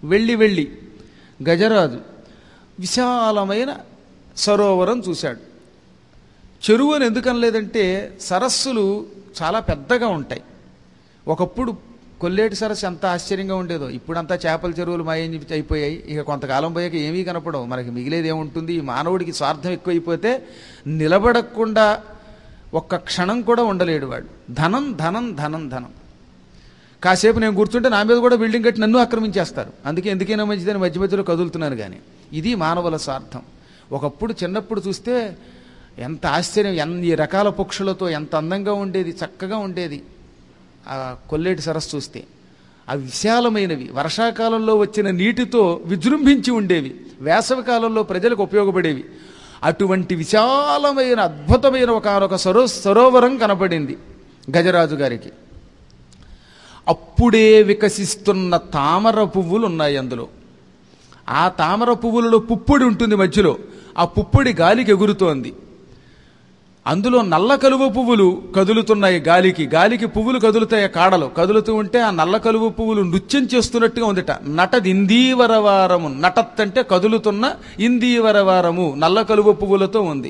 వెళ్ళి వెళ్ళి గజరాజు విశాలమైన సరోవరం చూశాడు చెరువు అని ఎందుకు అనలేదంటే సరస్సులు చాలా పెద్దగా ఉంటాయి ఒకప్పుడు కొల్లేటి సరస్సు ఎంత ఆశ్చర్యంగా ఉండేదో ఇప్పుడంతా చేపల చెరువులు మాయం అయిపోయాయి ఇక కొంతకాలం పోయాక ఏమీ కనపడవు మనకి మిగిలేది ఏముంటుంది ఈ మానవుడికి స్వార్థం ఎక్కువైపోతే నిలబడకుండా ఒక్క క్షణం కూడా ఉండలేడు వాడు ధనం ధనం ధనం ధనం కాసేపు నేను కూర్చుంటే నా మీద కూడా బిల్డింగ్ కట్టి నన్ను ఆక్రమించేస్తారు అందుకే ఎందుకైనా మంచిదని మధ్య మధ్యలో కదులుతున్నాను కానీ ఇది మానవుల స్వార్థం ఒకప్పుడు చిన్నప్పుడు చూస్తే ఎంత ఆశ్చర్యం ఎన్ని రకాల పక్షులతో ఎంత అందంగా ఉండేది చక్కగా ఉండేది ఆ కొల్లేటి సరస్సు చూస్తే అవి విశాలమైనవి వర్షాకాలంలో వచ్చిన నీటితో విజృంభించి ఉండేవి వేసవి కాలంలో ప్రజలకు ఉపయోగపడేవి అటువంటి విశాలమైన అద్భుతమైన ఒక సరో సరోవరం కనపడింది గజరాజు గారికి అప్పుడే వికసిస్తున్న తామర పువ్వులు ఉన్నాయి అందులో ఆ తామర పువ్వులలో పుప్పొడి ఉంటుంది మధ్యలో ఆ పుప్పొడి గాలికి ఎగురుతోంది అందులో నల్ల కలువ పువ్వులు కదులుతున్నాయి గాలికి గాలికి పువ్వులు కదులుతాయి కాడలు కదులుతూ ఉంటే ఆ నల్ల కలువ పువ్వులు నృత్యం చేస్తున్నట్టుగా ఉందిట నటది ఇందీవరవారము నటత్ అంటే కదులుతున్న ఇందీవరవారము నల్ల కలువ పువ్వులతో ఉంది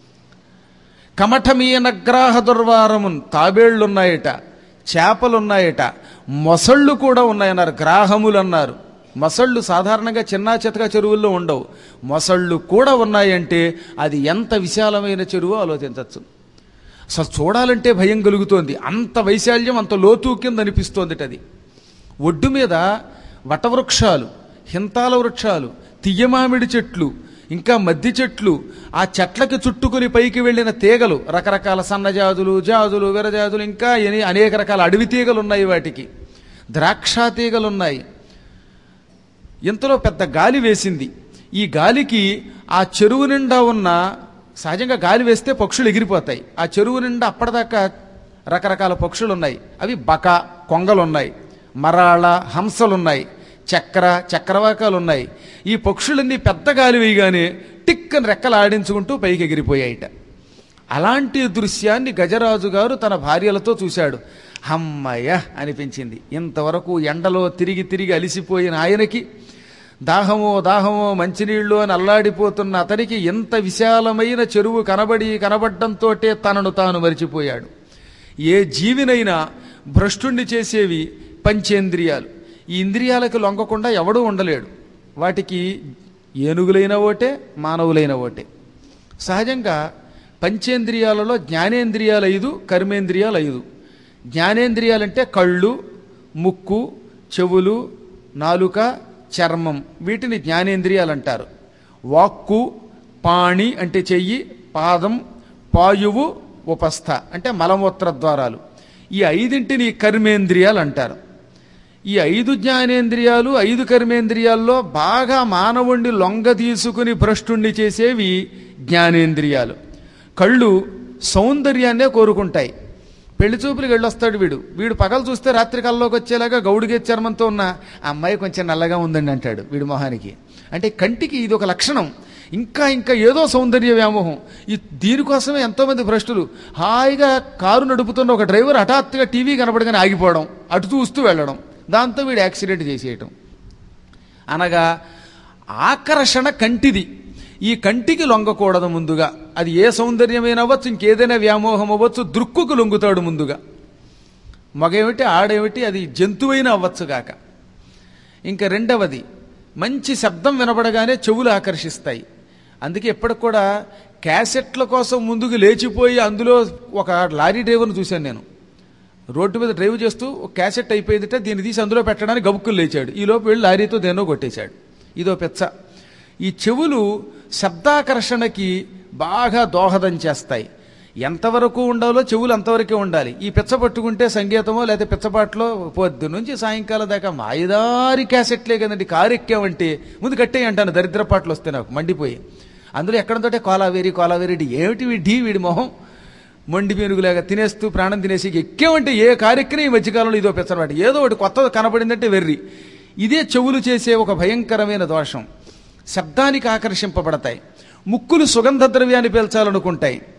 కమఠమీయనగ్రాహ దుర్వారమున్ తాబేళ్లున్నాయట చేపలున్నాయట మొసళ్ళు కూడా ఉన్నాయన్నారు గ్రాహములు అన్నారు మొసళ్ళు సాధారణంగా చిన్నా చితక చెరువుల్లో ఉండవు మొసళ్ళు కూడా ఉన్నాయంటే అది ఎంత విశాలమైన చెరువు ఆలోచించవచ్చు అసలు చూడాలంటే భయం కలుగుతోంది అంత వైశాల్యం అంత లోతు కింద అనిపిస్తోంది అది ఒడ్డు మీద వటవృక్షాలు హింతాల వృక్షాలు తియ్యమామిడి చెట్లు ఇంకా మద్ది చెట్లు ఆ చెట్లకి చుట్టుకుని పైకి వెళ్ళిన తీగలు రకరకాల సన్నజాజులు జాజులు విరజాజులు ఇంకా ఎని- అనేక రకాల అడవి తీగలు ఉన్నాయి వాటికి ద్రాక్ష తీగలు ఉన్నాయి ఇంతలో పెద్ద గాలి వేసింది ఈ గాలికి ఆ చెరువు నిండా ఉన్న సహజంగా గాలి వేస్తే పక్షులు ఎగిరిపోతాయి ఆ చెరువు నిండా అప్పటిదాకా రకరకాల పక్షులు ఉన్నాయి అవి బక కొంగలున్నాయి మరాళ హంసలున్నాయి చక్ర చక్రవాకాలు ఉన్నాయి ఈ పక్షులన్నీ పెద్ద గాలి వేయగానే టిక్కని రెక్కలు ఆడించుకుంటూ పైకి ఎగిరిపోయాయిట అలాంటి దృశ్యాన్ని గజరాజు గారు తన భార్యలతో చూశాడు హమ్మయ్య అనిపించింది ఇంతవరకు ఎండలో తిరిగి తిరిగి అలిసిపోయిన ఆయనకి దాహమో దాహమో మంచినీళ్ళు అని అల్లాడిపోతున్న అతనికి ఎంత విశాలమైన చెరువు కనబడి కనబడ్డంతో తనను తాను మరిచిపోయాడు ఏ జీవినైనా భ్రష్టుణ్ణి చేసేవి పంచేంద్రియాలు ఈ ఇంద్రియాలకు లొంగకుండా ఎవడూ ఉండలేడు వాటికి ఏనుగులైన ఓటే మానవులైన ఓటే సహజంగా పంచేంద్రియాలలో జ్ఞానేంద్రియాలు ఐదు కర్మేంద్రియాలు ఐదు జ్ఞానేంద్రియాలంటే కళ్ళు ముక్కు చెవులు నాలుక చర్మం వీటిని జ్ఞానేంద్రియాలు అంటారు వాక్కు పాణి అంటే చెయ్యి పాదం పాయువు ఉపస్థ అంటే మలమూత్ర ద్వారాలు ఈ ఐదింటిని కర్మేంద్రియాలు అంటారు ఈ ఐదు జ్ఞానేంద్రియాలు ఐదు కర్మేంద్రియాల్లో బాగా మానవుణ్ణి లొంగ తీసుకుని భ్రష్టుణ్ణి చేసేవి జ్ఞానేంద్రియాలు కళ్ళు సౌందర్యాన్నే కోరుకుంటాయి పెళ్లి చూపులకు వెళ్ళొస్తాడు వీడు వీడు పగలు చూస్తే రాత్రి కల్లోకి వచ్చేలాగా గౌడిగే చర్మంతో ఉన్న ఆ అమ్మాయి కొంచెం నల్లగా ఉందండి అంటాడు వీడి మొహానికి అంటే కంటికి ఇది ఒక లక్షణం ఇంకా ఇంకా ఏదో సౌందర్య వ్యామోహం ఈ దీనికోసమే ఎంతోమంది భ్రష్టులు హాయిగా కారు నడుపుతున్న ఒక డ్రైవర్ హఠాత్తుగా టీవీ కనపడగానే ఆగిపోవడం అటు చూస్తూ వెళ్ళడం దాంతో వీడు యాక్సిడెంట్ చేసేయటం అనగా ఆకర్షణ కంటిది ఈ కంటికి లొంగకూడదు ముందుగా అది ఏ సౌందర్యమైన అవ్వచ్చు ఇంకేదైనా వ్యామోహం అవ్వచ్చు దృక్కుకు లొంగుతాడు ముందుగా మగేమిటి ఆడేమిటి అది జంతువైన అవ్వచ్చు గాక ఇంకా రెండవది మంచి శబ్దం వినపడగానే చెవులు ఆకర్షిస్తాయి అందుకే ఎప్పటికి కూడా క్యాసెట్ల కోసం ముందుకు లేచిపోయి అందులో ఒక లారీ డ్రైవర్ను చూశాను నేను రోడ్డు మీద డ్రైవ్ చేస్తూ ఒక క్యాసెట్ అయిపోయిందిట దీన్ని తీసి అందులో పెట్టడానికి గబుక్కులు లేచాడు ఈ లోపు వెళ్ళి లారీతో దేన్నో కొట్టేశాడు ఇదో పెచ్చ ఈ చెవులు శబ్దాకర్షణకి బాగా దోహదం చేస్తాయి ఎంతవరకు ఉండాలో చెవులు అంతవరకే ఉండాలి ఈ పిచ్చ పట్టుకుంటే సంగీతమో లేకపోతే పిచ్చపాట్లో పొద్దు నుంచి సాయంకాలం దాకా మాయదారి క్యాసెట్లే కదండి కారు ఎక్కామంటే ముందు కట్టే అంటాను దరిద్ర పాటలు వస్తే నాకు మండిపోయి అందులో ఎక్కడంతోటే కోలావేరి కోలావేరి డి ఏమిటి వీ ఢీ వీడి మొహం మొండి పీనుగులాగా తినేస్తూ ప్రాణం తినేసి ఎక్కేమంటే ఏ కార్యక్రమం ఈ మధ్యకాలంలో ఇదో పెచ్చనమాట ఏదో ఒకటి కొత్తది కనపడిందంటే వెర్రి ఇదే చెవులు చేసే ఒక భయంకరమైన దోషం శబ్దానికి ఆకర్షింపబడతాయి ముక్కులు సుగంధ ద్రవ్యాన్ని పీల్చాలనుకుంటాయి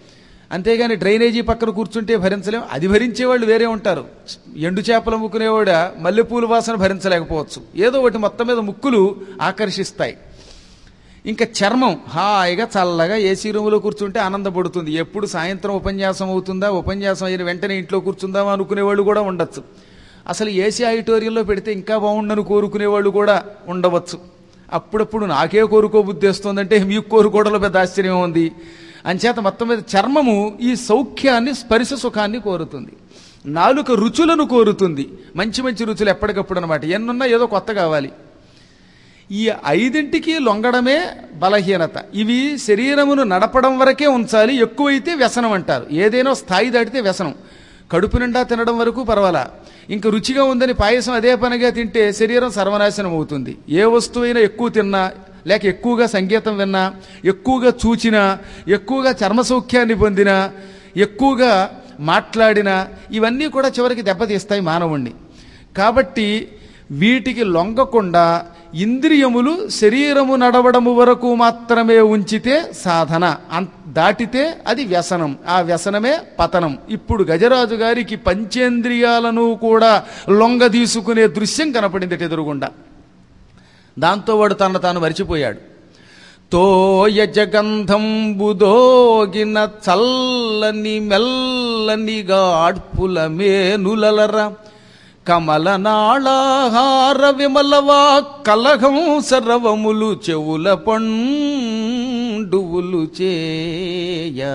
అంతేగాని డ్రైనేజీ పక్కన కూర్చుంటే భరించలేం అది భరించేవాళ్ళు వేరే ఉంటారు ఎండు చేపలు అమ్ముకునేవాడు మల్లెపూల వాసన భరించలేకపోవచ్చు ఏదో ఒకటి మొత్తం మీద ముక్కులు ఆకర్షిస్తాయి ఇంకా చర్మం హాయిగా చల్లగా ఏసీ రూములో కూర్చుంటే ఆనందపడుతుంది ఎప్పుడు సాయంత్రం ఉపన్యాసం అవుతుందా ఉపన్యాసం అయిన వెంటనే ఇంట్లో కూర్చుందామా అనుకునే వాళ్ళు కూడా ఉండొచ్చు అసలు ఏసీ ఆడిటోరియంలో పెడితే ఇంకా బాగుండని కోరుకునే వాళ్ళు కూడా ఉండవచ్చు అప్పుడప్పుడు నాకే కోరుకో బుద్ధి వస్తుందంటే మీకు కోరుకోవడంలో పెద్ద ఆశ్చర్యం ఉంది అంచేత మొత్తం మీద చర్మము ఈ సౌఖ్యాన్ని స్పర్శ సుఖాన్ని కోరుతుంది నాలుక రుచులను కోరుతుంది మంచి మంచి రుచులు ఎప్పటికప్పుడు అనమాట ఎన్నున్నా ఏదో కొత్త కావాలి ఈ ఐదింటికి లొంగడమే బలహీనత ఇవి శరీరమును నడపడం వరకే ఉంచాలి ఎక్కువైతే వ్యసనం అంటారు ఏదైనా స్థాయి దాటితే వ్యసనం కడుపు నిండా తినడం వరకు పర్వాలా ఇంక రుచిగా ఉందని పాయసం అదే పనిగా తింటే శరీరం సర్వనాశనం అవుతుంది ఏ వస్తువైనా ఎక్కువ తిన్నా లేక ఎక్కువగా సంగీతం విన్నా ఎక్కువగా చూచినా ఎక్కువగా చర్మ సౌఖ్యాన్ని పొందినా ఎక్కువగా మాట్లాడినా ఇవన్నీ కూడా చివరికి దెబ్బతీస్తాయి మానవుణ్ణి కాబట్టి వీటికి లొంగకుండా ఇంద్రియములు శరీరము నడవడము వరకు మాత్రమే ఉంచితే సాధన అం- దాటితే అది వ్యసనం ఆ వ్యసనమే పతనం ఇప్పుడు గజరాజు గారికి పంచేంద్రియాలను కూడా లొంగ తీసుకునే దృశ్యం కనపడింది ఎదురుగుండా దాంతో వాడు తన తాను మరిచిపోయాడు తోయ జగంధంబుదోగిన చల్లని మెల్లని గాడ్పుల మేనులలర కమల నాళాహార విమలవా కలహం సరవములు చెవుల పండువులు చేయా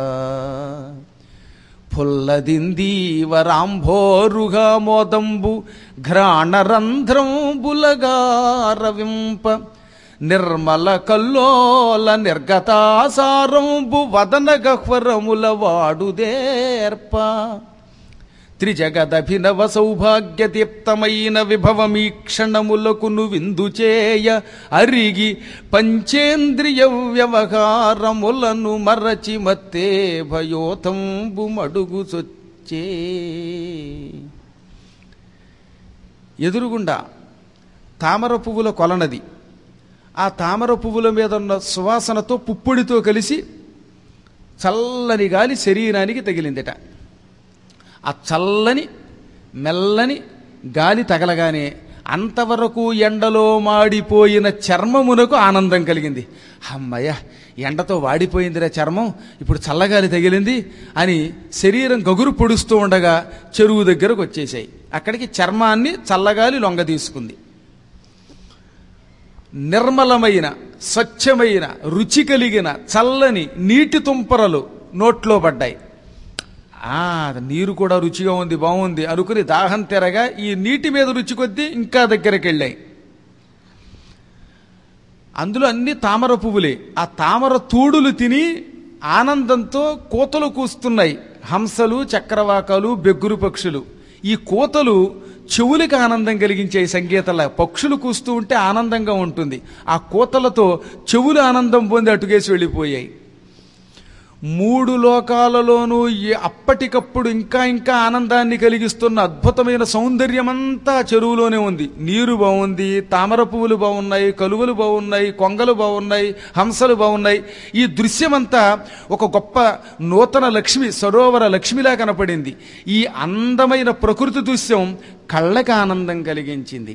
పుల్లదిందీవరాంభోరుగా మోదంబు ఘ్రాణరంధ్రంబులగారవింప నిర్మల కల్లోల నిర్గతాసారంబు వదన గహ్వరముల వాడుదేర్ప త్రిజగదభినవ సౌభాగ్య దీప్తమైన విభవమీక్షణములకును విందు చేయ అరిగి పంచేంద్రియ వ్యవహారములను మరచి మత్తే భయోతంబు మడుగు చొచ్చే ఎదురుగుండా తామర పువ్వుల కొలనది ఆ తామర పువ్వుల మీద ఉన్న సువాసనతో పుప్పొడితో కలిసి చల్లని గాలి శరీరానికి తగిలిందిట ఆ చల్లని మెల్లని గాలి తగలగానే అంతవరకు ఎండలో మాడిపోయిన చర్మమునకు ఆనందం కలిగింది అమ్మయ్య ఎండతో వాడిపోయిందిరా చర్మం ఇప్పుడు చల్లగాలి తగిలింది అని శరీరం గగురు పొడుస్తూ ఉండగా చెరువు దగ్గరకు వచ్చేసాయి అక్కడికి చర్మాన్ని చల్లగాలి లొంగ తీసుకుంది నిర్మలమైన స్వచ్ఛమైన రుచి కలిగిన చల్లని నీటి తుంపరలు నోట్లో పడ్డాయి ఆ నీరు కూడా రుచిగా ఉంది బాగుంది అనుకుని దాహం తెరగా ఈ నీటి మీద రుచి కొద్దీ ఇంకా దగ్గరికి వెళ్ళాయి అందులో అన్ని తామర పువ్వులే ఆ తామర తూడులు తిని ఆనందంతో కోతలు కూస్తున్నాయి హంసలు చక్రవాకాలు బెగ్గురు పక్షులు ఈ కోతలు చెవులకి ఆనందం కలిగించే సంగీతంలా పక్షులు కూస్తూ ఉంటే ఆనందంగా ఉంటుంది ఆ కోతలతో చెవులు ఆనందం పొంది అటుకేసి వెళ్ళిపోయాయి మూడు లోకాలలోనూ ఈ అప్పటికప్పుడు ఇంకా ఇంకా ఆనందాన్ని కలిగిస్తున్న అద్భుతమైన సౌందర్యమంతా చెరువులోనే ఉంది నీరు బాగుంది తామర పువ్వులు బాగున్నాయి కలువలు బాగున్నాయి కొంగలు బాగున్నాయి హంసలు బాగున్నాయి ఈ దృశ్యమంతా ఒక గొప్ప నూతన లక్ష్మి సరోవర లక్ష్మిలా కనపడింది ఈ అందమైన ప్రకృతి దృశ్యం కళ్ళకి ఆనందం కలిగించింది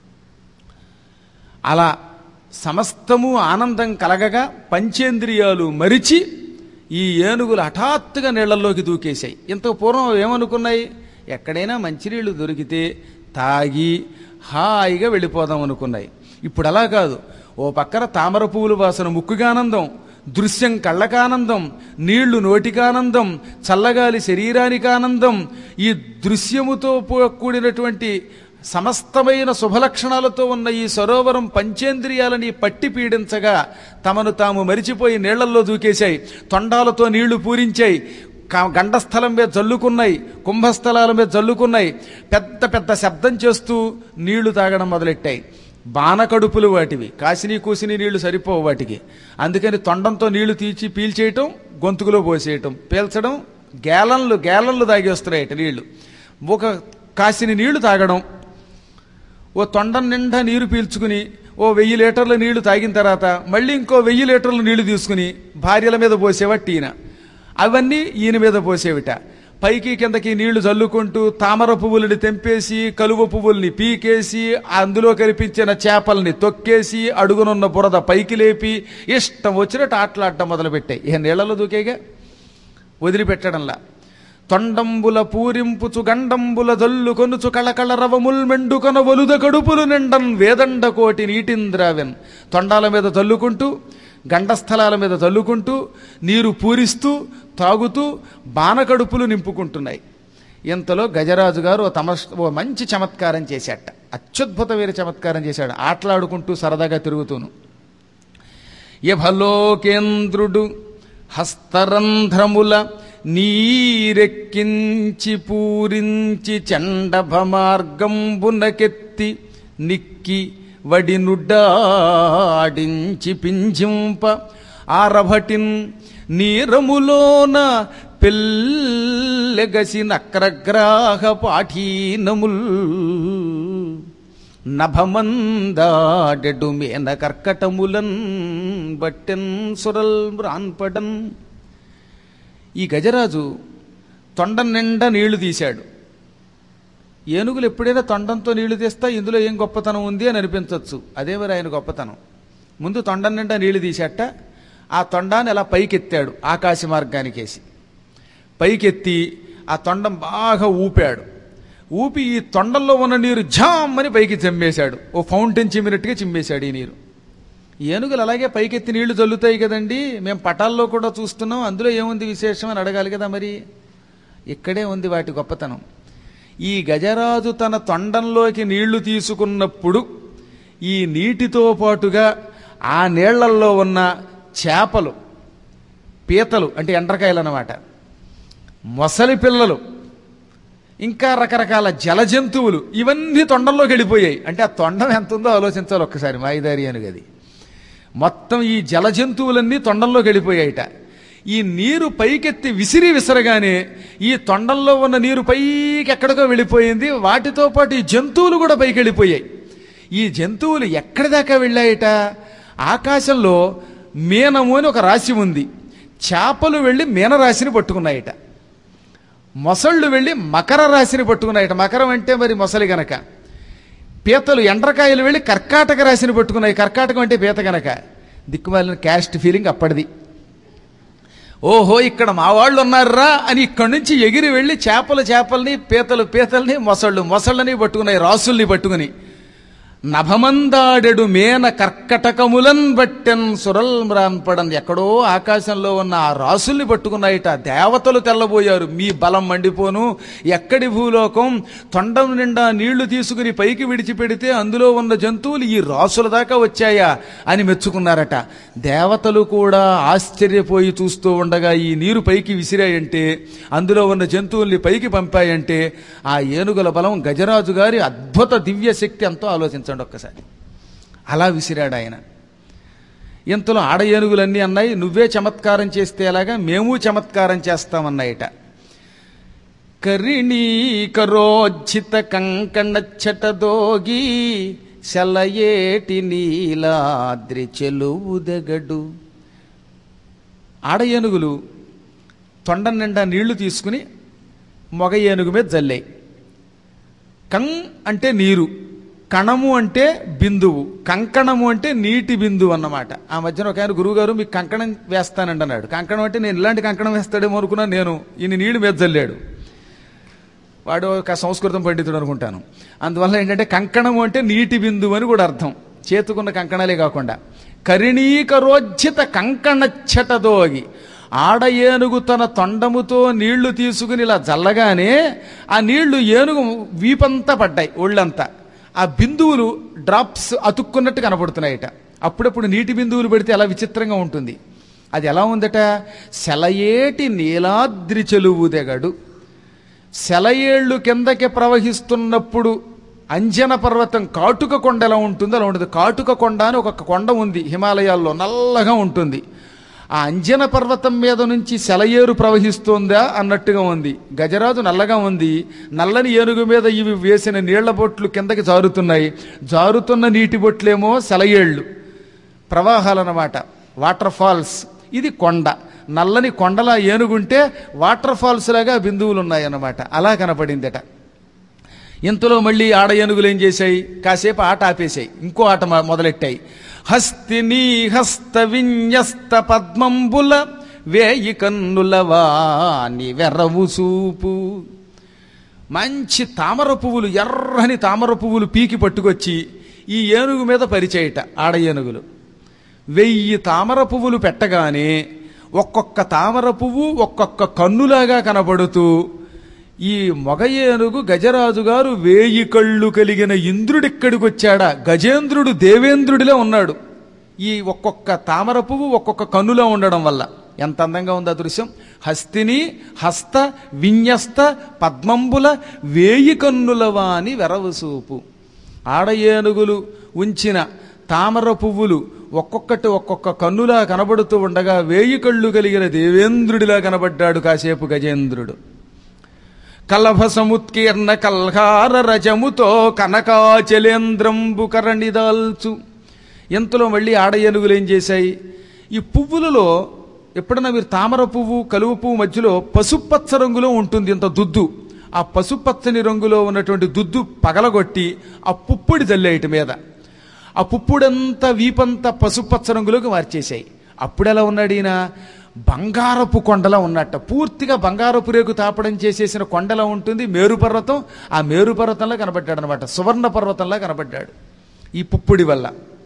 అలా సమస్తము ఆనందం కలగగా పంచేంద్రియాలు మరిచి ఈ ఏనుగులు హఠాత్తుగా నీళ్లలోకి దూకేశాయి ఇంత పూర్వం ఏమనుకున్నాయి ఎక్కడైనా మంచినీళ్లు దొరికితే తాగి హాయిగా వెళ్ళిపోదాం అనుకున్నాయి ఇప్పుడు అలా కాదు ఓ పక్కన తామర పువ్వుల వాసన ముక్కుగానందం దృశ్యం కళ్ళకానందం నీళ్లు నోటికానందం చల్లగాలి శరీరానికి ఆనందం ఈ దృశ్యముతో పూ- కూడినటువంటి సమస్తమైన శుభలక్షణాలతో ఉన్న ఈ సరోవరం పంచేంద్రియాలని పట్టి పీడించగా తమను తాము మరిచిపోయి నీళ్లల్లో దూకేశాయి తొండాలతో నీళ్లు పూరించాయి క- గండస్థలం మీద జల్లుకున్నాయి కుంభస్థలాల మీద జల్లుకున్నాయి పెద్ద పెద్ద శబ్దం చేస్తూ నీళ్లు తాగడం మొదలెట్టాయి బానకడుపులు వాటివి కాసిని కూసిని నీళ్లు సరిపోవు వాటికి అందుకని తొండంతో నీళ్లు తీర్చి పీల్చేయటం గొంతుకులో పోసేయటం పీల్చడం గేలన్లు గేలన్లు తాగేస్తున్నాయి నీళ్లు ఒక కాసిని నీళ్లు తాగడం ఓ తొండం నిండా నీరు పీల్చుకుని ఓ వెయ్యి లీటర్ల నీళ్లు తాగిన తర్వాత మళ్ళీ ఇంకో వెయ్యి లీటర్ల నీళ్లు తీసుకుని భార్యల మీద పోసేవా టీన అవన్నీ ఈయన మీద పోసేవిట పైకి కిందకి నీళ్లు చల్లుకుంటూ తామర పువ్వులని తెంపేసి కలువ పువ్వుల్ని పీకేసి అందులో కనిపించిన చేపల్ని తొక్కేసి అడుగునున్న బురద పైకి లేపి ఇష్టం వచ్చినట్టు ఆటలాడటం మొదలుపెట్టాయి ఇక నీళ్లలో దూకేగా వదిలిపెట్టడంలా తొండంబుల పూరింపుచు గండంబుల జల్లు కొనుచు కళకళ రవముల్ మెండుకొన ఒలుద కడుపులు నిండన్ వేదండ కోటి నీటింద్రావెన్ తొండాల మీద చల్లుకుంటూ గండస్థలాల మీద చల్లుకుంటూ నీరు పూరిస్తూ తాగుతూ బానకడుపులు నింపుకుంటున్నాయి ఇంతలో గజరాజు గారు ఓ తమ ఓ మంచి చమత్కారం చేశాట అత్యద్భుతమైన చమత్కారం చేశాడు ఆటలాడుకుంటూ సరదాగా తిరుగుతూను యభలోకేంద్రుడు హస్తరంధ్రముల నీరెక్కించి పూరించి చండభ మార్గంబునకెత్తి నిక్కి వడినుడ్డాడించి పింజింప ఆరభటిన్ నీరములోన పెల్లెగసి నక్రగ్రాహ పాఠీనముల్ నభమందాడెడు మేన కర్కటములన్ బట్టెన్ సురల్ మ్రాన్పడన్ ఈ గజరాజు తొండం నిండా నీళ్లు తీశాడు ఏనుగులు ఎప్పుడైనా తొండంతో నీళ్లు తీస్తా ఇందులో ఏం గొప్పతనం ఉంది అని అనిపించవచ్చు అదే మరి ఆయన గొప్పతనం ముందు తొండం నిండా నీళ్లు తీసేట ఆ తొండాన్ని అలా పైకెత్తాడు ఆకాశ మార్గానికేసి పైకెత్తి ఆ తొండం బాగా ఊపాడు ఊపి ఈ తొండంలో ఉన్న నీరు ఝామ్ అని పైకి చిమ్మేశాడు ఓ ఫౌంటైన్ చిమ్మినట్టుగా చిమ్మేశాడు ఈ నీరు ఏనుగులు అలాగే పైకెత్తి నీళ్లు చల్లుతాయి కదండి మేము పటాల్లో కూడా చూస్తున్నాం అందులో ఏముంది విశేషం అని అడగాలి కదా మరి ఇక్కడే ఉంది వాటి గొప్పతనం ఈ గజరాజు తన తొండంలోకి నీళ్లు తీసుకున్నప్పుడు ఈ నీటితో పాటుగా ఆ నీళ్లల్లో ఉన్న చేపలు పీతలు అంటే ఎండ్రకాయలు అన్నమాట మొసలి పిల్లలు ఇంకా రకరకాల జల జంతువులు ఇవన్నీ తొండంలోకి వెళ్ళిపోయాయి అంటే ఆ తొండం ఎంత ఉందో ఆలోచించాలి ఒక్కసారి మాయిదారి అనుగది మొత్తం ఈ జల జంతువులన్నీ తొండంలోకి వెళ్ళిపోయాయిట ఈ నీరు పైకెత్తి విసిరి విసరగానే ఈ తొండంలో ఉన్న నీరు పైకి ఎక్కడికో వెళ్ళిపోయింది వాటితో పాటు ఈ జంతువులు కూడా పైకి వెళ్ళిపోయాయి ఈ జంతువులు ఎక్కడి దాకా వెళ్ళాయట ఆకాశంలో మీనము అని ఒక రాశి ఉంది చేపలు వెళ్ళి మీనరాశిని పట్టుకున్నాయట మొసళ్ళు వెళ్ళి మకర రాశిని పట్టుకున్నాయట మకరం అంటే మరి మొసలి గనక పీతలు ఎండ్రకాయలు వెళ్ళి కర్కాటక రాశిని పట్టుకున్నాయి కర్కాటకం అంటే పీత గనక దిక్కుమాలిన క్యాస్ట్ ఫీలింగ్ అప్పటిది ఓహో ఇక్కడ మా వాళ్ళు ఉన్నారా అని ఇక్కడి నుంచి ఎగిరి వెళ్ళి చేపలు చేపల్ని పీతలు పీతల్ని మొసళ్ళు మొసళ్ళని పట్టుకున్నాయి రాసుల్ని పట్టుకుని నభమందాడెడు మేన కర్కటకములన్ బట్టెన్ సురల్ మ్రాన్పడన్ ఎక్కడో ఆకాశంలో ఉన్న ఆ రాసుల్ని పట్టుకున్నాయిట దేవతలు తెల్లబోయారు మీ బలం మండిపోను ఎక్కడి భూలోకం తొండం నిండా నీళ్లు తీసుకుని పైకి విడిచిపెడితే అందులో ఉన్న జంతువులు ఈ రాసుల దాకా వచ్చాయా అని మెచ్చుకున్నారట దేవతలు కూడా ఆశ్చర్యపోయి చూస్తూ ఉండగా ఈ నీరు పైకి విసిరాయంటే అందులో ఉన్న జంతువుల్ని పైకి పంపాయంటే ఆ ఏనుగుల బలం గజరాజు గారి అద్భుత దివ్య శక్తి ఎంతో ఆలోచించండి ఒక్కసారి అలా విసిరాడు ఆయన ఇంతలో ఆడ ఏనుగులన్నీ అన్నాయి నువ్వే చమత్కారం చేస్తే ఎలాగా మేము చమత్కారం చేస్తామన్నాయిట కరిణీ కరోజ్జిత కంకణ దోగి శలయేటి నీలాద్రి చెలువుదగడు ఆడ ఏనుగులు తొండం నిండా నీళ్లు తీసుకుని మొగ ఏనుగు మీద జల్లాయి కం అంటే నీరు కణము అంటే బిందువు కంకణము అంటే నీటి బిందువు అన్నమాట ఆ మధ్యన ఒక ఆయన గురువు గారు మీకు కంకణం వేస్తానండి అన్నాడు కంకణం అంటే నేను ఇలాంటి కంకణం వేస్తాడేమో అనుకున్నా నేను ఈయన నీళ్లు మీద జల్లాడు వాడు ఒక సంస్కృతం పండితుడు అనుకుంటాను అందువల్ల ఏంటంటే కంకణము అంటే నీటి బిందువు అని కూడా అర్థం చేతుకున్న కంకణాలే కాకుండా కరిణీకరోజ్జిత కంకణచ్చటదోగి ఆడ ఏనుగు తన తొండముతో నీళ్లు తీసుకుని ఇలా జల్లగానే ఆ నీళ్లు ఏనుగు వీపంతా పడ్డాయి ఒళ్ళంతా ఆ బిందువులు డ్రాప్స్ అతుక్కున్నట్టు కనబడుతున్నాయట అప్పుడప్పుడు నీటి బిందువులు పెడితే అలా విచిత్రంగా ఉంటుంది అది ఎలా ఉందట సెలయేటి నీలాద్రి చెలువుదెగడు సెలయేళ్లు కిందకి ప్రవహిస్తున్నప్పుడు అంజన పర్వతం కాటుక కొండ ఎలా ఉంటుందో అలా ఉంటుంది కాటుక కొండ అని ఒక కొండ ఉంది హిమాలయాల్లో నల్లగా ఉంటుంది ఆ అంజన పర్వతం మీద నుంచి సెలయేరు ప్రవహిస్తోందా అన్నట్టుగా ఉంది గజరాజు నల్లగా ఉంది నల్లని ఏనుగు మీద ఇవి వేసిన నీళ్ల బొట్లు కిందకి జారుతున్నాయి జారుతున్న నీటి బొట్లేమో సెలయేళ్ళు ప్రవాహాలన్నమాట వాటర్ ఫాల్స్ ఇది కొండ నల్లని కొండలా ఏనుగుంటే వాటర్ ఫాల్స్ లాగా బిందువులు ఉన్నాయన్నమాట అలా కనపడిందట ఇంతలో మళ్ళీ ఆడ ఏనుగులు ఏం చేశాయి కాసేపు ఆట ఆపేశాయి ఇంకో ఆట మొ- మొదలెట్టాయి హస్తిని హస్త విన్యస్త పద్మంబుల వేయి కన్నుల వాని వెర్రవు సూపు మంచి తామర పువ్వులు ఎర్రని తామర పువ్వులు పీకి పట్టుకొచ్చి ఈ ఏనుగు మీద పరిచేయట ఆడ ఏనుగులు వెయ్యి తామర పువ్వులు పెట్టగానే ఒక్కొక్క తామర పువ్వు ఒక్కొక్క కన్నులాగా కనబడుతూ ఈ మొగ ఏనుగు గజరాజు గారు వేయి కళ్ళు కలిగిన ఇంద్రుడిక్కడికి వచ్చాడా గజేంద్రుడు దేవేంద్రుడిలో ఉన్నాడు ఈ ఒక్కొక్క తామర పువ్వు ఒక్కొక్క కన్నులో ఉండడం వల్ల ఎంత అందంగా ఉంది ఆ దృశ్యం హస్తిని హస్త విన్యస్త పద్మంబుల వేయి కన్నుల వాని వెరవసూపు ఆడ ఏనుగులు ఉంచిన తామర పువ్వులు ఒక్కొక్కటి ఒక్కొక్క కన్నులా కనబడుతూ ఉండగా వేయి కళ్ళు కలిగిన దేవేంద్రుడిలా కనబడ్డాడు కాసేపు గజేంద్రుడు కలభ సముత్కీర్ణ కల్హార రజముతో కనకాచలేంద్రంబు కరణిదాల్చు ఎంతలో మళ్ళీ ఆడ ఏనుగులు ఏం చేశాయి ఈ పువ్వులలో ఎప్పుడన్నా మీరు తామర పువ్వు కలువ పువ్వు మధ్యలో పసుపచ్చ రంగులో ఉంటుంది ఇంత దుద్దు ఆ పసుపచ్చని రంగులో ఉన్నటువంటి దుద్దు పగలగొట్టి ఆ పుప్పుడి జల్లేయటి మీద ఆ పుప్పుడంతా వీపంతా పసుపచ్చ రంగులోకి మార్చేశాయి అప్పుడెలా ఉన్నాడు ఈయన బంగారపు కొండలా ఉన్నట్ట పూర్తిగా బంగారపు రేకు తాపడం చేసేసిన కొండలా ఉంటుంది మేరు పర్వతం ఆ మేరు పర్వతంలా కనబడ్డాడు అనమాట సువర్ణ పర్వతంలా కనబడ్డాడు ఈ పుప్పుడి వల్ల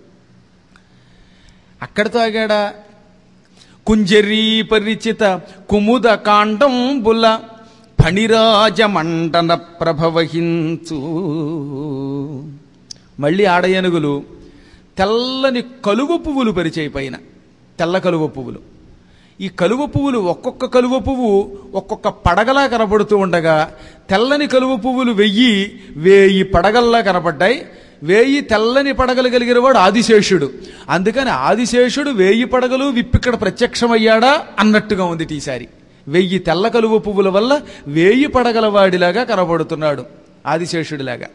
అక్కడితో ఆగాడా కుంజరీ పరిచిత కుముద కాండంబుల ఫణిరాజ మండన ప్రభవహించు మళ్ళీ ఆడ ఏనుగులు తెల్లని కలువ పువ్వులు పరిచయ పైన తెల్ల కలువ పువ్వులు ఈ కలువ పువ్వులు ఒక్కొక్క కలువ పువ్వు ఒక్కొక్క పడగలా కనబడుతూ ఉండగా తెల్లని కలువ పువ్వులు వెయ్యి వేయి పడగల్లా కనపడ్డాయి వేయి తెల్లని పడగలు కలిగిన వాడు ఆదిశేషుడు అందుకని ఆదిశేషుడు వేయి పడగలు విప్పిక్కడ ప్రత్యక్షమయ్యాడా అన్నట్టుగా ఉంది ఈసారి వెయ్యి తెల్ల కలువ పువ్వుల వల్ల వేయి పడగల వాడిలాగా కనబడుతున్నాడు ఆదిశేషుడిలాగా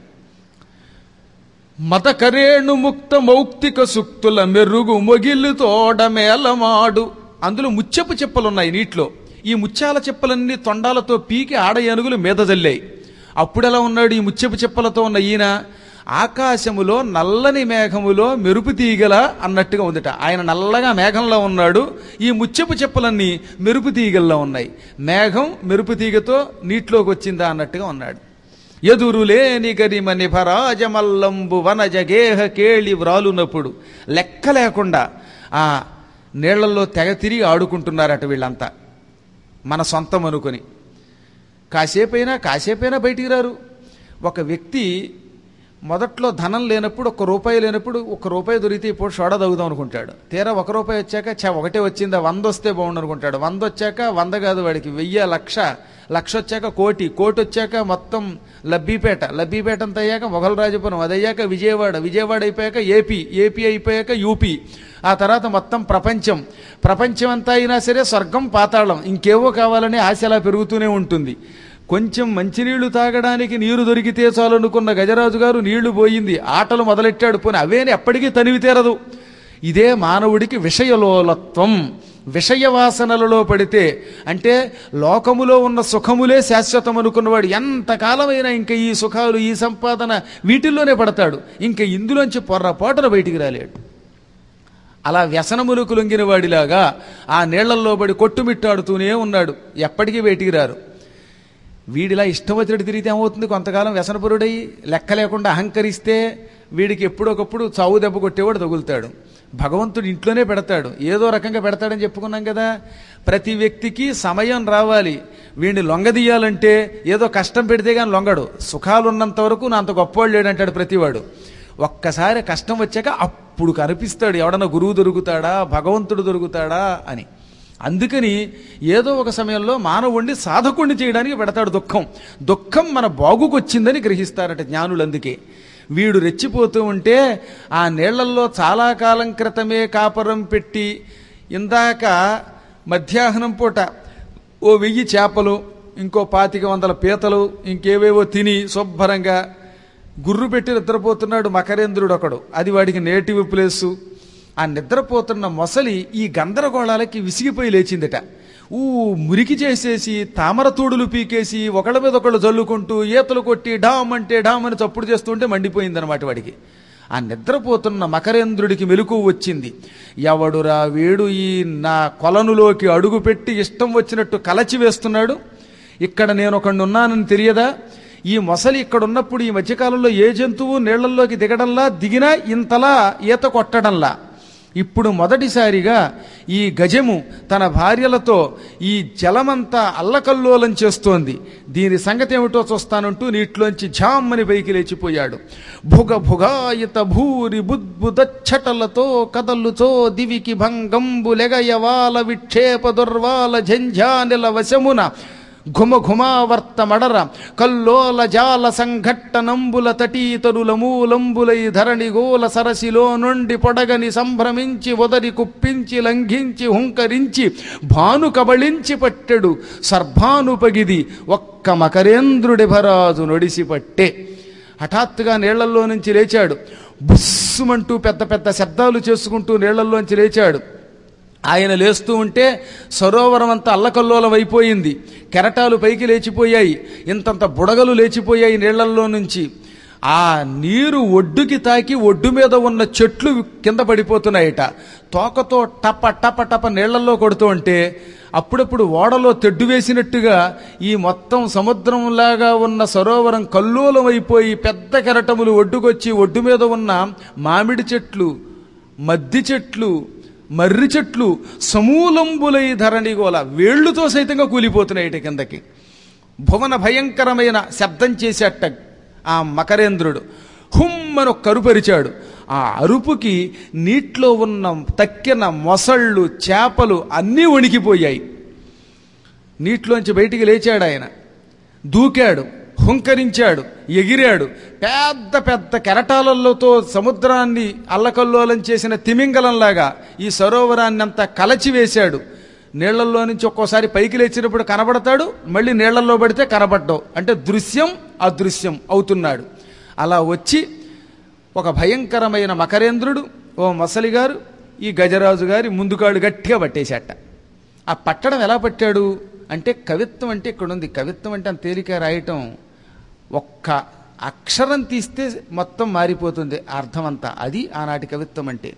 మతకరేణు ముక్త మౌక్తిక సుక్తుల మెరుగు మొగిల్లు తోడ మేలమాడు అందులో ముత్యపు చెప్పలున్నాయి నీటిలో ఈ ముత్యాల చెప్పలన్నీ తొండాలతో పీకి ఆడ ఏనుగులు మీద జల్లాయి అప్పుడెలా ఉన్నాడు ఈ ముత్యపు చెప్పలతో ఉన్న ఈయన ఆకాశములో నల్లని మేఘములో మెరుపు తీగల అన్నట్టుగా ఉందిట ఆయన నల్లగా మేఘంలో ఉన్నాడు ఈ ముత్యపు చెప్పలన్నీ మెరుపు తీగల్లో ఉన్నాయి మేఘం మెరుపు తీగతో నీటిలోకి వచ్చిందా అన్నట్టుగా ఉన్నాడు ఎదురులేని గరిమని భరాజమల్లంబు వనజ గేహ కేళి వ్రాలునప్పుడు లెక్క లేకుండా ఆ నీళ్లలో తెగ తిరిగి ఆడుకుంటున్నారట వీళ్ళంతా మన సొంతం అనుకొని కాసేపైనా కాసేపైనా బయటికి రారు ఒక వ్యక్తి మొదట్లో ధనం లేనప్పుడు ఒక రూపాయి లేనప్పుడు ఒక రూపాయి దొరికితే ఇప్పుడు సోడా తగ్గుదాం అనుకుంటాడు తీరా ఒక రూపాయి వచ్చాక చ ఒకటే వచ్చిందా వంద వస్తే బాగుండు అనుకుంటాడు వంద వచ్చాక వంద కాదు వాడికి వెయ్యి లక్ష లక్ష వచ్చాక కోటి కోటి వచ్చాక మొత్తం లబ్బీపేట లబ్బీపేట అంత అయ్యాక మొఘలరాజపురం అది అయ్యాక విజయవాడ విజయవాడ అయిపోయాక ఏపీ ఏపీ అయిపోయాక యూపీ ఆ తర్వాత మొత్తం ప్రపంచం ప్రపంచం అంతా అయినా సరే స్వర్గం పాతాళం ఇంకేవో కావాలని ఆశ అలా పెరుగుతూనే ఉంటుంది కొంచెం మంచినీళ్లు తాగడానికి నీరు దొరికితే చాలనుకున్న గజరాజు గారు నీళ్లు పోయింది ఆటలు మొదలెట్టాడు పోని అవేని ఎప్పటికీ తనివి తీరదు ఇదే మానవుడికి విషయలోలత్వం విషయ వాసనలలో పడితే అంటే లోకములో ఉన్న సుఖములే శాశ్వతం అనుకున్నవాడు ఎంతకాలమైనా ఇంకా ఈ సుఖాలు ఈ సంపాదన వీటిల్లోనే పడతాడు ఇంకా ఇందులోంచి పొర్రపాటున బయటికి రాలేడు అలా వ్యసనములకు లొంగిన వాడిలాగా ఆ నీళ్లల్లో పడి కొట్టుమిట్టాడుతూనే ఉన్నాడు ఎప్పటికీ బయటికి రారు వీడిలా ఇష్టం వచ్చినట్టు తిరిగితే ఏమవుతుంది కొంతకాలం వ్యసనపరుడై లెక్క లేకుండా అహంకరిస్తే వీడికి ఎప్పుడొకప్పుడు చావు దెబ్బ కొట్టేవాడు తగులుతాడు భగవంతుడు ఇంట్లోనే పెడతాడు ఏదో రకంగా పెడతాడని చెప్పుకున్నాం కదా ప్రతి వ్యక్తికి సమయం రావాలి వీడిని లొంగదీయాలంటే ఏదో కష్టం పెడితే కానీ లొంగడు సుఖాలు ఉన్నంత వరకు నా అంత గొప్పవాడు లేడంటాడు ప్రతివాడు ఒక్కసారి కష్టం వచ్చాక అప్పుడు కనిపిస్తాడు ఎవడన్నా గురువు దొరుకుతాడా భగవంతుడు దొరుకుతాడా అని అందుకని ఏదో ఒక సమయంలో మానవుణ్ణి సాధకుణ్ణి చేయడానికి పెడతాడు దుఃఖం దుఃఖం మన బాగుకొచ్చిందని గ్రహిస్తారట జ్ఞానులు అందుకే వీడు రెచ్చిపోతూ ఉంటే ఆ నీళ్లల్లో చాలా కాలం క్రితమే కాపరం పెట్టి ఇందాక మధ్యాహ్నం పూట ఓ వెయ్యి చేపలు ఇంకో పాతిక వందల పీతలు ఇంకేవేవో తిని శుభ్రంగా గుర్రు పెట్టి నిద్రపోతున్నాడు మకరేంద్రుడు ఒకడు అది వాడికి నేటివ్ ప్లేసు ఆ నిద్రపోతున్న మొసలి ఈ గందరగోళాలకి విసిగిపోయి లేచిందట ఊ మురికి చేసేసి తామర తూడులు పీకేసి ఒకళ్ళ మీద ఒకళ్ళు జల్లుకుంటూ ఈతలు కొట్టి డామ్ అంటే డామ్ అని చప్పుడు చేస్తుంటే మండిపోయిందనమాట వాడికి ఆ నిద్రపోతున్న మకరేంద్రుడికి మెలకు వచ్చింది ఎవడురా వీడు ఈ నా కొలనులోకి అడుగు పెట్టి ఇష్టం వచ్చినట్టు కలచి వేస్తున్నాడు ఇక్కడ నేను ఒకడిని ఉన్నానని తెలియదా ఈ మొసలి ఇక్కడ ఉన్నప్పుడు ఈ మధ్యకాలంలో ఏ జంతువు నీళ్లల్లోకి దిగడంలా దిగినా ఇంతలా ఈత కొట్టడంలా ఇప్పుడు మొదటిసారిగా ఈ గజము తన భార్యలతో ఈ జలమంతా అల్లకల్లోలం చేస్తోంది దీని సంగతి ఏమిటో చూస్తానంటూ నీటిలోంచి ఝామ్మని పైకి లేచిపోయాడు భుగ భుగాయిత భూరి బుద్బుదచ్చటలతో కదలుతో దివికి భంగంబు లెగయవాల విక్షేప దుర్వాల ఝంఝానిల వశమున ఘుమ ఘుమావర్త మడర కల్లోల జాల సంఘట్టనంబుల తటీతరుల మూలంబులై ధరణి గోల సరసిలో నుండి పొడగని సంభ్రమించి ఒదరి కుప్పించి లంఘించి హుంకరించి భాను కబళించి పట్టెడు సర్భానుపగిది ఒక్క మకరేంద్రుడి భరాజు నొడిసి పట్టే హఠాత్తుగా నీళ్లల్లో నుంచి లేచాడు బుస్సుమంటూ పెద్ద పెద్ద శబ్దాలు చేసుకుంటూ నీళ్లల్లోంచి లేచాడు ఆయన లేస్తూ ఉంటే సరోవరం అంతా అల్లకల్లోలం అయిపోయింది కెరటాలు పైకి లేచిపోయాయి ఇంతంత బుడగలు లేచిపోయాయి నీళ్లల్లో నుంచి ఆ నీరు ఒడ్డుకి తాకి ఒడ్డు మీద ఉన్న చెట్లు కింద పడిపోతున్నాయట తోకతో టప టప టప నీళ్లలో కొడుతూ ఉంటే అప్పుడప్పుడు ఓడలో తెడ్డు వేసినట్టుగా ఈ మొత్తం సముద్రంలాగా ఉన్న సరోవరం కల్లోలం అయిపోయి పెద్ద కెరటములు ఒడ్డుకొచ్చి ఒడ్డు మీద ఉన్న మామిడి చెట్లు మద్ది చెట్లు మర్రి చెట్లు సమూలంబులై ధరణిగోల వేళ్లుతో సైతంగా కూలిపోతున్నాయి ఇటు కిందకి భువన భయంకరమైన శబ్దం చేసేట ఆ మకరేంద్రుడు హుమ్మను కరుపరిచాడు ఆ అరుపుకి నీటిలో ఉన్న తక్కిన మొసళ్ళు చేపలు అన్నీ వణికిపోయాయి నీటిలోంచి బయటికి లేచాడు ఆయన దూకాడు హుంకరించాడు ఎగిరాడు పెద్ద పెద్ద కెరటాలతో సముద్రాన్ని అల్లకల్లోలం చేసిన తిమింగలంలాగా ఈ సరోవరాన్ని అంతా కలచివేశాడు నీళ్లలో నుంచి ఒక్కోసారి పైకి లేచినప్పుడు కనబడతాడు మళ్ళీ నీళ్లలో పడితే కనబడ్డావు అంటే దృశ్యం అదృశ్యం అవుతున్నాడు అలా వచ్చి ఒక భయంకరమైన మకరేంద్రుడు ఓ మొసలి గారు ఈ గజరాజు గారి ముందుకాడు గట్టిగా పట్టేశాట ఆ పట్టడం ఎలా పట్టాడు అంటే కవిత్వం అంటే ఇక్కడ ఉంది కవిత్వం అంటే అంత తేలిక రాయటం ఒక్క అక్షరం తీస్తే మొత్తం మారిపోతుంది అర్థం అంతా అది ఆనాటి కవిత్వం అంటే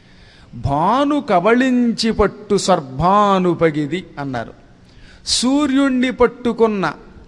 భాను కబళించి పట్టు సర్భానుపగిది అన్నారు సూర్యుణ్ణి పట్టుకున్న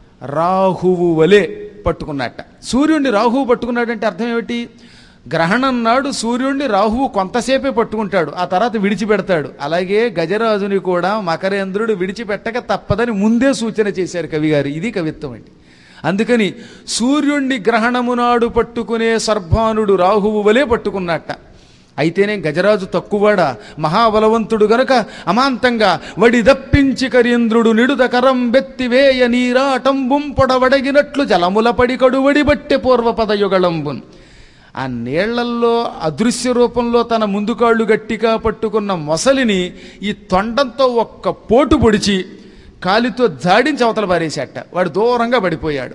రాహువు వలె పట్టుకున్నట్ట సూర్యుణ్ణి రాహువు పట్టుకున్నాడంటే అర్థం ఏమిటి గ్రహణం నాడు సూర్యుణ్ణి రాహువు కొంతసేపే పట్టుకుంటాడు ఆ తర్వాత విడిచిపెడతాడు అలాగే గజరాజుని కూడా మకరేంద్రుడు విడిచిపెట్టక తప్పదని ముందే సూచన చేశారు కవిగారు ఇది కవిత్వం అండి అందుకని సూర్యుణ్ణి గ్రహణము నాడు పట్టుకునే సర్భానుడు రాహువు వలె పట్టుకున్నట్ట అయితేనే గజరాజు తక్కువడా మహాబలవంతుడు గనక అమాంతంగా వడి దప్పించి కరీంద్రుడు నిడుద కరం బెత్తివేయ నీరాటంబుం పొడవడగినట్లు జలముల పడి కడువడి బట్టె పూర్వపదయుగళంబున్ ఆ నీళ్లల్లో అదృశ్య రూపంలో తన ముందు కాళ్ళు గట్టిగా పట్టుకున్న మొసలిని ఈ తొండంతో ఒక్క పోటు పొడిచి కాలితో జాడించి అవతల పారేసేట వాడు దూరంగా పడిపోయాడు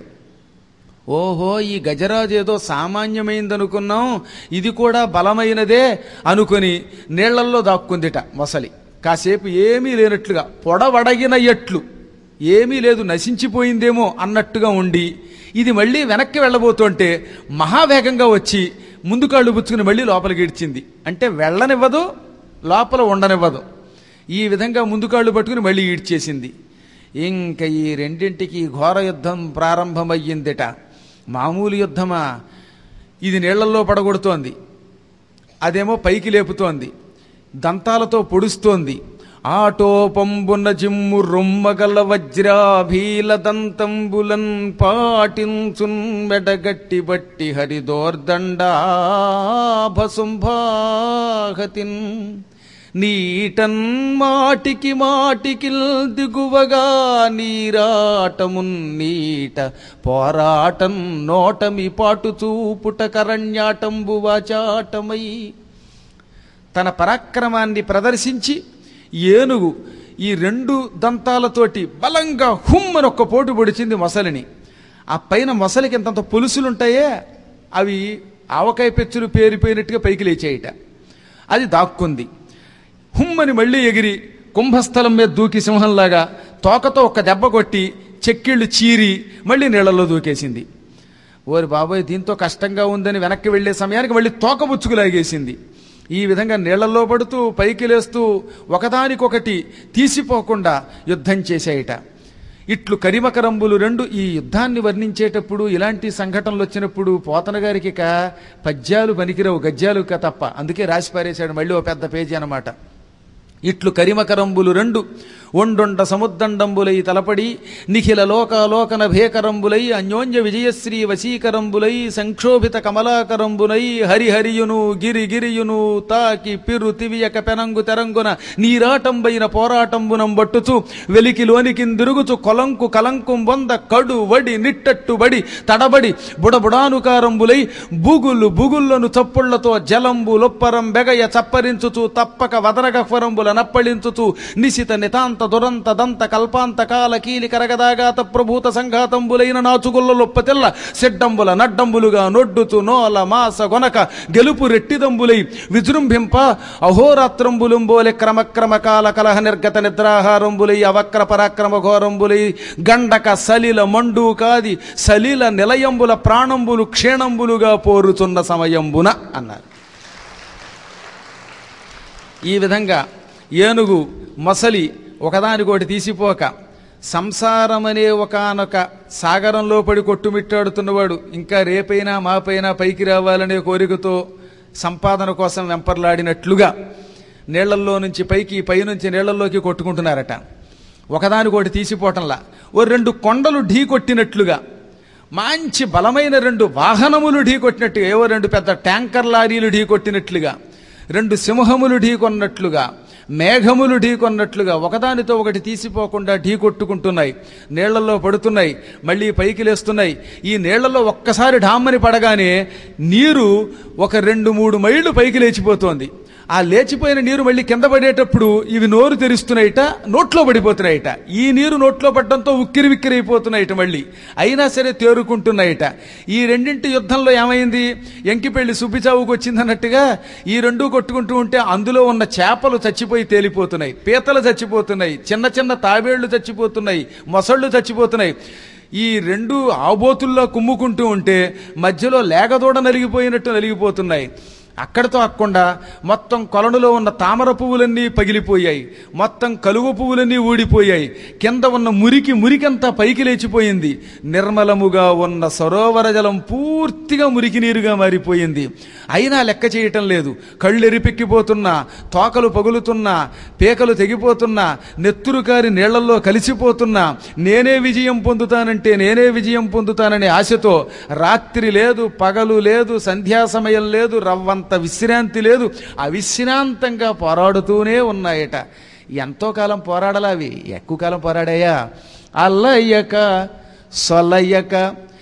ఓహో ఈ గజరాజు ఏదో సామాన్యమైందనుకున్నాం ఇది కూడా బలమైనదే అనుకుని నీళ్లల్లో దాక్కుందిట మొసలి కాసేపు ఏమీ లేనట్లుగా పొడవడగిన ఎట్లు ఏమీ లేదు నశించిపోయిందేమో అన్నట్టుగా ఉండి ఇది మళ్ళీ వెనక్కి వెళ్ళబోతుంటే మహావేగంగా వచ్చి ముందు కాళ్ళు పుచ్చుకుని మళ్ళీ లోపలికి ఇడ్చింది అంటే వెళ్ళనివ్వదు లోపల ఉండనివ్వదు ఈ విధంగా ముందు కాళ్ళు పట్టుకుని మళ్ళీ ఈడ్చేసింది ఇంకా ఈ రెండింటికి ఘోర యుద్ధం ప్రారంభమయ్యిందిట మామూలు యుద్ధమా ఇది నీళ్లలో పడగొడుతోంది అదేమో పైకి లేపుతోంది దంతాలతో పొడుస్తోంది ఆటోపంబున జిమ్ము రొమ్మగల వజ్రాభీల దంతంబులన్ పాటించున్ మెడగట్టి బట్టి హరిదోర్దండాభసుంభాహతిన్ నీటన్ మాటికి మాటికిల్ దిగువగా నీరాటమున్ నీట పోరాటం నోటమి పాటు చూపుట కరణ్యాటంబు వాచాటమై తన పరాక్రమాన్ని ప్రదర్శించి ఏనుగు ఈ రెండు దంతాలతోటి బలంగా హుమ్మని ఒక్క పోటు పొడిచింది మొసలిని ఆ పైన మొసలికి ఇంతంత పులుసులుంటాయే అవి ఆవకాయ పెచ్చులు పేరిపోయినట్టుగా పైకి లేచాయిట అది దాక్కుంది హుమ్మని మళ్ళీ ఎగిరి కుంభస్థలం మీద దూకి సింహంలాగా తోకతో ఒక దెబ్బ కొట్టి చెక్కిళ్ళు చీరి మళ్ళీ నీళ్లలో దూకేసింది ఓరి బాబోయ్ దీంతో కష్టంగా ఉందని వెనక్కి వెళ్లే సమయానికి మళ్ళీ తోక బుచ్చుకులాగేసింది ఈ విధంగా నీళ్లలో పడుతూ పైకి లేస్తూ ఒకదానికొకటి తీసిపోకుండా యుద్ధం చేశాయిట ఇట్లు కరిమకరంబులు రెండు ఈ యుద్ధాన్ని వర్ణించేటప్పుడు ఇలాంటి సంఘటనలు వచ్చినప్పుడు పోతన గారికి ఇక పద్యాలు పనికిరావు గద్యాలు ఇక తప్ప అందుకే రాసి పారేశాడు మళ్ళీ ఓ పెద్ద పేజీ అన్నమాట ఇట్లు కరిమకరంబులు రెండు ఒండొండ సముద్దండంబులై తలపడి నిఖిల లోకాలోకన భేకరంబులై అన్యోన్య విజయశ్రీ వశీకరంబులై సంక్షోభిత కమలాకరంబునై హరిహరియును గిరి గిరియును తాకి పిరు తివియక పెనంగు తెరంగున నీరాటంబైన పోరాటంబునం బట్టుచు వెలికిలోనికిందిరుగుచు కొలంకు కలంకుం వంద కడు వడి నిట్టట్టు బడి తడబడి బుడబుడానుకారంబులై బుగులు బుగుళ్లను చప్పుళ్లతో జలంబు లొప్పరం బెగయ చప్పరించుచు తప్పక వదనగఫరంబుల నప్పళించుచు నిశిత నితాంత దురంత దంత కల్పాంత కాల కీలి కరగదాగాత ప్రభూత సంఘాతంబులైన నాచుగుల్ల లొప్పతెల్ల సెడ్డంబుల నడ్డంబులుగా నొడ్డుచు నోల మాస గొనక గెలుపు రెట్టిదంబులై విజృంభింప అహోరాత్రంబులుంబోలె క్రమక్రమ కాల కలహ నిర్గత నిద్రాహారంబులై అవక్ర పరాక్రమ ఘోరంబులై గండక సలిల మండు కాది సలిల నిలయంబుల ప్రాణంబులు క్షీణంబులుగా పోరుచున్న సమయంబున అన్నారు ఈ విధంగా ఏనుగు మొసలి ఒకదానికోటి తీసిపోక సంసారమనే ఒకనొక సాగరంలో పడి కొట్టుమిట్టాడుతున్నవాడు ఇంకా రేపైనా మాపైనా పైకి రావాలనే కోరికతో సంపాదన కోసం వెంపర్లాడినట్లుగా నీళ్లల్లో నుంచి పైకి పైనుంచి నీళ్లలోకి కొట్టుకుంటున్నారట ఒకదానికోటి తీసిపోవటంలా ఓ రెండు కొండలు ఢీ కొట్టినట్లుగా మంచి బలమైన రెండు వాహనములు ఢీ కొట్టినట్టుగా ఏవో రెండు పెద్ద ట్యాంకర్ లారీలు ఢీ కొట్టినట్లుగా రెండు సింహములు ఢీకొన్నట్లుగా మేఘములు ఢీకొన్నట్లుగా ఒకదానితో ఒకటి తీసిపోకుండా ఢీ కొట్టుకుంటున్నాయి నీళ్లలో పడుతున్నాయి మళ్ళీ పైకి లేస్తున్నాయి ఈ నీళ్లలో ఒక్కసారి ఢామ్మని పడగానే నీరు ఒక రెండు మూడు మైళ్ళు పైకి లేచిపోతోంది ఆ లేచిపోయిన నీరు మళ్ళీ కింద పడేటప్పుడు ఇవి నోరు తెరుస్తున్నాయిట నోట్లో పడిపోతున్నాయిట ఈ నీరు నోట్లో పడడంతో ఉక్కిరి విక్కిరైపోతున్నాయిట మళ్ళీ అయినా సరే తేరుకుంటున్నాయిట ఈ రెండింటి యుద్ధంలో ఏమైంది ఎంకిపెళ్లి సుబ్బిచావుకు వచ్చిందన్నట్టుగా ఈ రెండు కొట్టుకుంటూ ఉంటే అందులో ఉన్న చేపలు చచ్చిపోయి తేలిపోతున్నాయి పీతలు చచ్చిపోతున్నాయి చిన్న చిన్న తాబేళ్లు చచ్చిపోతున్నాయి మొసళ్ళు చచ్చిపోతున్నాయి ఈ రెండు ఆబోతుల్లో కుమ్ముకుంటూ ఉంటే మధ్యలో లేగదూడ నలిగిపోయినట్టు నలిగిపోతున్నాయి అక్కడితో అక్కుండా మొత్తం కొలనులో ఉన్న తామర పువ్వులన్నీ పగిలిపోయాయి మొత్తం కలువ పువ్వులన్నీ ఊడిపోయాయి కింద ఉన్న మురికి మురికంతా పైకి లేచిపోయింది నిర్మలముగా ఉన్న సరోవర జలం పూర్తిగా మురికి నీరుగా మారిపోయింది అయినా లెక్క చేయటం లేదు కళ్ళు ఎరిపెక్కిపోతున్నా తోకలు పగులుతున్నా పేకలు తెగిపోతున్నా నెత్తురు కారి నీళ్లలో కలిసిపోతున్నా నేనే విజయం పొందుతానంటే నేనే విజయం పొందుతాననే ఆశతో రాత్రి లేదు పగలు లేదు సంధ్యా సమయం లేదు రవ్వంత విశ్రాంతి లేదు అవిశ్రాంతంగా పోరాడుతూనే ఉన్నాయట ఎంతో కాలం పోరాడాలా అవి ఎక్కువ కాలం పోరాడాయా అల్లయ్యక సొలయ్యక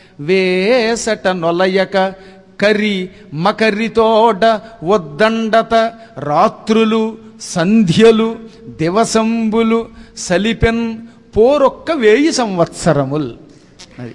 వేసట నొలయ్యక కరి మకరితోడ వద్దండత రాత్రులు సంధ్యలు దివసంబులు సలిపెన్ పోరొక్క వేయి సంవత్సరముల్ అది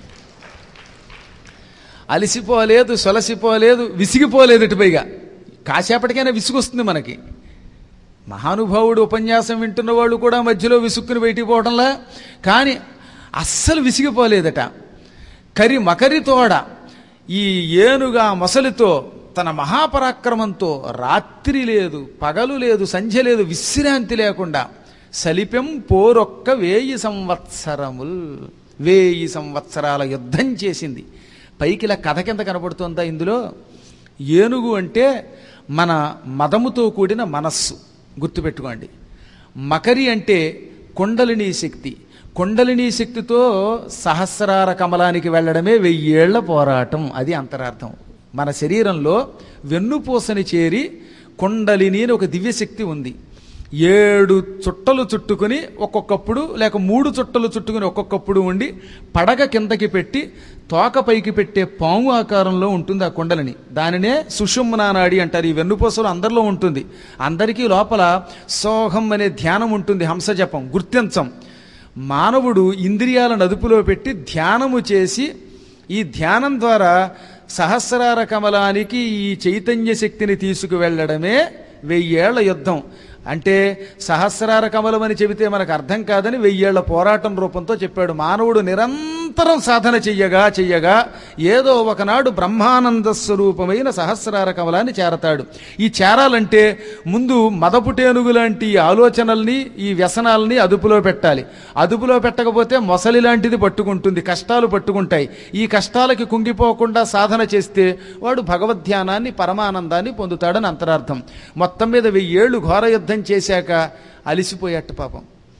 అలసిపోలేదు సొలసిపోలేదు విసిగిపోలేదు ఇటు పైగా కాసేపటికైనా విసుగొస్తుంది మనకి మహానుభావుడు ఉపన్యాసం వింటున్న వాళ్ళు కూడా మధ్యలో విసుక్కుని బయటికి పోవడంలా కానీ అస్సలు విసిగిపోలేదట కరి మకరితోడ ఈ ఏనుగా మొసలితో తన మహాపరాక్రమంతో రాత్రి లేదు పగలు లేదు సంధ్య లేదు విశ్రాంతి లేకుండా సలిపెం పోరొక్క వేయి సంవత్సరముల్ వేయి సంవత్సరాల యుద్ధం చేసింది పైకి ఇలా కథ కింద కనబడుతుందా ఇందులో ఏనుగు అంటే మన మదముతో కూడిన మనస్సు గుర్తుపెట్టుకోండి మకరి అంటే కుండలిని శక్తి కుండలిని శక్తితో సహస్రార కమలానికి వెళ్ళడమే వెయ్యేళ్ల పోరాటం అది అంతరార్థం మన శరీరంలో వెన్నుపూసని చేరి కుండలిని అని ఒక దివ్యశక్తి ఉంది ఏడు చుట్టలు చుట్టుకుని ఒక్కొక్కప్పుడు లేక మూడు చుట్టలు చుట్టుకుని ఒక్కొక్కప్పుడు ఉండి పడగ కిందకి పెట్టి తోక పైకి పెట్టే పాము ఆకారంలో ఉంటుంది ఆ కుండలని దానినే సుషుమ్నానాడి అంటారు ఈ వెన్నుపూసలు అందరిలో ఉంటుంది అందరికీ లోపల సోహం అనే ధ్యానం ఉంటుంది హంసజపం గుర్తించం మానవుడు ఇంద్రియాలను అదుపులో పెట్టి ధ్యానము చేసి ఈ ధ్యానం ద్వారా సహస్రార కమలానికి ఈ చైతన్య శక్తిని తీసుకువెళ్ళడమే వెయ్యేళ్ల యుద్ధం అంటే సహస్రార కమలం అని చెబితే మనకు అర్థం కాదని వెయ్యేళ్ల పోరాటం రూపంతో చెప్పాడు మానవుడు నిరంతరం సాధన చెయ్యగా చెయ్యగా ఏదో ఒకనాడు బ్రహ్మానంద స్వరూపమైన సహస్రార కమలాన్ని చేరతాడు ఈ చేరాలంటే ముందు మదపుటేనుగు లాంటి ఈ ఆలోచనల్ని ఈ వ్యసనాల్ని అదుపులో పెట్టాలి అదుపులో పెట్టకపోతే మొసలి లాంటిది పట్టుకుంటుంది కష్టాలు పట్టుకుంటాయి ఈ కష్టాలకి కుంగిపోకుండా సాధన చేస్తే వాడు భగవద్ధ్యానాన్ని పరమానందాన్ని పొందుతాడని అంతరార్థం మొత్తం మీద వెయ్యేళ్ళు ఘోర యుద్ధం చేశాక అలిసిపోయాట పాపం